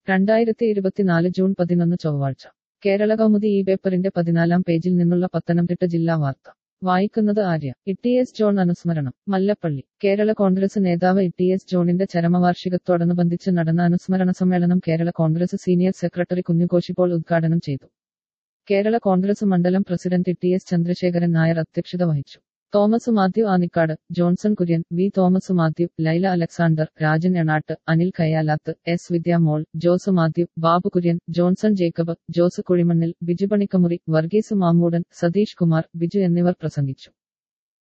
രണ്ടായിരത്തി ഇരുപത്തിനാല് ജൂൺ പതിനൊന്ന് ചൊവ്വാഴ്ച കേരള കൗമുദി ഈ പേപ്പറിന്റെ പതിനാലാം പേജിൽ നിന്നുള്ള പത്തനംതിട്ട ജില്ലാ വാർത്ത വായിക്കുന്നത് ആര്യ ഇ എസ് ജോൺ അനുസ്മരണം മല്ലപ്പള്ളി കേരള കോൺഗ്രസ് നേതാവ് ഇ എസ് ജോണിന്റെ ചരമവാർഷികത്തോടനുബന്ധിച്ച് നടന്ന അനുസ്മരണ സമ്മേളനം കേരള കോൺഗ്രസ് സീനിയർ സെക്രട്ടറി കുഞ്ഞുകോശിപ്പോൾ ഉദ്ഘാടനം ചെയ്തു കേരള കോൺഗ്രസ് മണ്ഡലം president T S Chandrasekharan Nair അധ്യക്ഷത വഹിച്ചു തോമസ് മാത്യു ആനിക്കാട് ജോൺസൺ കുര്യൻ വി തോമസ് മാത്യു ലൈല അലക്സാണ്ടർ രാജൻ എണാട്ട് അനിൽ കയ്യാലാത്ത് എസ് വിദ്യാമോൾ ജോസ് മാത്യു ബാബു കുര്യൻ ജോൺസൺ ജേക്കബ് ജോസ് കുഴിമണ്ണിൽ ബിജു പണിക്കമുറി വർഗീസ് മാമ്മൂടൻ സതീഷ് കുമാർ ബിജു എന്നിവർ പ്രസംഗിച്ചു